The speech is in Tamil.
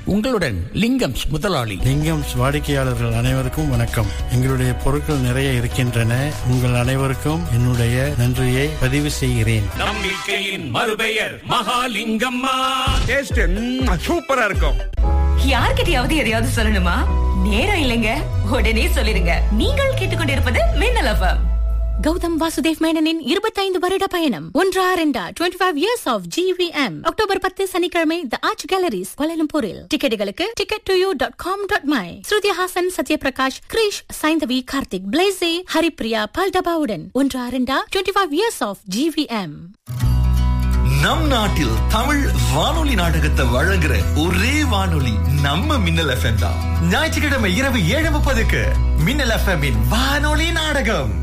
உங்களுடன் லிங்கம்ஸ் முதலாளி லிங்கம்ஸ் வாடிக்கையாளர்கள் அனைவருக்கும் வணக்கம் எங்களுடைய பொருட்கள் நிறைய இருக்கின்றன உங்கள் அனைவருக்கும் என்னுடைய நன்றியை பதிவு செய்கிறேன் நம்பிக்கையின் மறுபெயர் மகாலிங்கம்மா டேஸ்ட் சூப்பரா இருக்கும் யார்கிட்டயாவது எதையாவது சொல்லணுமா நேரம் இல்லைங்க உடனே சொல்லிருங்க நீங்கள் கேட்டுக்கொண்டிருப்பது மின்னல் எஃப்எம் கௌதம் வாசுதேவ் மேனனின் இருபத்தைந்து வருட பயணம் ஒன்றா ரெண்டா twenty five years of GVM October பத்து சனிக்கிழமை த ஆர்ச் கேலரிஸ் கோலம்பூரில் டிக்கெட்டுகளுக்கு ticket to you dot com dot my Shruti Haasan Sathyaprakash Girish Saindhavi Karthik Blaaze Haripriya பால்டபாவுடன் ஒன்றா ரெண்டா twenty five years of GVM நம் நாட்டில் தமிழ் வானொலி நாடகத்தை வழங்குற ஒரே வானொலி நம்ம மின்னல் எஃப்எம் தான் ஞாயிற்றுக்கிழமை இரவு ஏழு முப்பதுக்கு மின்னல் எஃப்எம் வானொலி நாடகம்